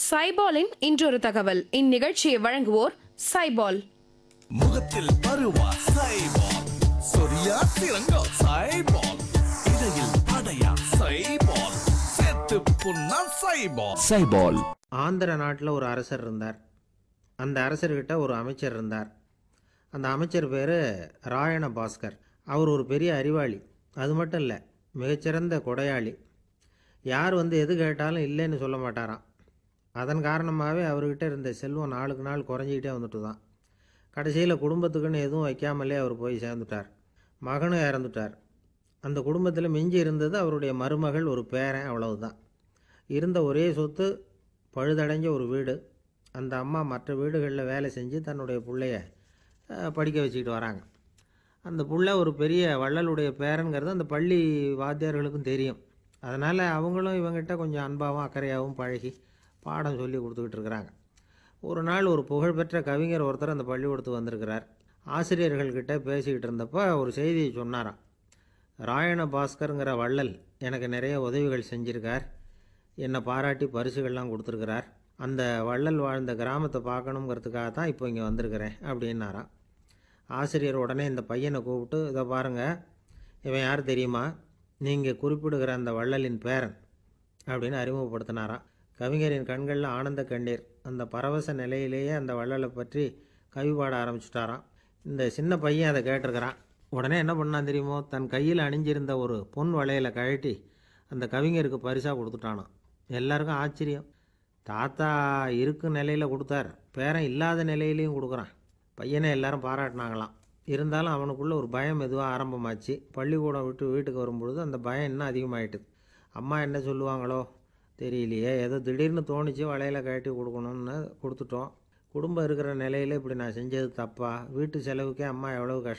சைபாலின் இன்றொரு தகவல் இந்நிகழ்ச்சியை வழங்குவோர் சைபால் முகத்தில் பருவா சைபால் சொரியா சிறங்கோ சைபால் இடையில் படையா சைபால் சேர்த்து புண்ணா சைபால் சைபால் ஆந்திர நாட்டில் ஒரு அரசர் இருந்தார் அந்த அரசர்கிட்ட ஒரு அமைச்சர் இருந்தார் அந்த அமைச்சர் பேர் ராயண பாஸ்கர் அவர் ஒரு பெரிய அறிவாளி அது மட்டும் இல்லை மிகச்சிறந்த கொடையாளி யார் வந்து எது கேட்டாலும் இல்லைன்னு சொல்ல மாட்டாராம் அதன் காரணமாகவே அவர்கிட்ட இருந்த செல்வம் நாளுக்கு நாள் குறைஞ்சிக்கிட்டே வந்துட்டு தான் கடைசியில் குடும்பத்துக்குன்னு எதுவும் வைக்காமலே அவர் போய் சேர்ந்துட்டார் மகனும் இறந்துட்டார் அந்த குடும்பத்தில் மிஞ்சி இருந்தது அவருடைய மருமகள் ஒரு பேரன் அவ்வளவுதான் இருந்த ஒரே சொத்து பழுதடைஞ்ச ஒரு வீடு அந்த அம்மா மற்ற வீடுகளில் வேலை செஞ்சு தன்னுடைய பிள்ளைய அஹ், படிக்க வச்சுக்கிட்டு வராங்க அந்த புள்ள ஒரு பெரிய வள்ளலுடைய பேரன்கிறது அந்த பள்ளி வாத்தியார்களுக்கும் தெரியும் அதனால் அவங்களும் இவங்கிட்ட கொஞ்சம் அன்பாகவும் அக்கறையாகவும் பழகி பாடம் சொல்லி கொடுத்துக்கிட்டு இருக்கிறாங்க ஒரு நாள் ஒரு புகழ்பெற்ற கவிஞர் ஒருத்தர் அந்த பள்ளிக்கூடத்துக்கு வந்திருக்கிறார் ஆசிரியர்கள்கிட்ட பேசிக்கிட்டு இருந்தப்போ ஒரு செய்தியை சொன்னாராம் ராயண பாஸ்கருங்கிற வள்ளல் எனக்கு நிறைய உதவிகள் செஞ்சிருக்கார் என்னை பாராட்டி பரிசுகள்லாம் கொடுத்துருக்கிறார் அந்த வள்ளல் வாழ்ந்த கிராமத்தை பார்க்கணுங்கிறதுக்காக தான் இப்போ இங்கே வந்திருக்கிறேன் அப்படின்னாராம் ஆசிரியர் உடனே இந்த பையனை கூப்பிட்டு இதை பாருங்கள் இவன் யார் தெரியுமா நீங்கள் குறிப்பிடுகிற அந்த வள்ளலின் பேரன் அப்படின்னு அறிமுகப்படுத்தினாராம் கவிஞரின் கண்களில் ஆனந்த கண்ணீர் அந்த பரவச நிலையிலேயே அந்த வள்ளலை பற்றி கவி பாட ஆரம்பிச்சுட்டாராம் இந்த சின்ன பையன் அதை கேட்டிருக்கிறான் உடனே என்ன பண்ணான் தெரியுமோ தன் கையில் அணிஞ்சிருந்த ஒரு பொன் வளையலை கழட்டி அந்த கவிஞருக்கு பரிசாக கொடுத்துட்டானாம் எல்லாருக்கும் ஆச்சரியம் தாத்தா இருக்கும் நிலையில் கொடுத்தார் பேரன் இல்லாத நிலையிலையும் கொடுக்குறான் பையனை எல்லாரும் பாராட்டினாங்களாம் இருந்தாலும் அவனுக்குள்ள ஒரு பயம் எதுவாக ஆரம்பமாச்சு பள்ளிக்கூடம் விட்டு வீட்டுக்கு வரும்பொழுது அந்த பயம் இன்னும் அதிகமாயிட்டுது அம்மா என்ன சொல்லுவாங்களோ தெரியலையே ஏதோ திடீர்னு தோணுச்சு வளையல கழட்டி கொடுக்கணும்னு கொடுத்துட்டோம் குடும்பம் இருக்கிற நிலையில் இப்படி நான் செஞ்சது தப்பா வீட்டு செலவுக்கே அம்மா எவ்வளவு கஷ்டம்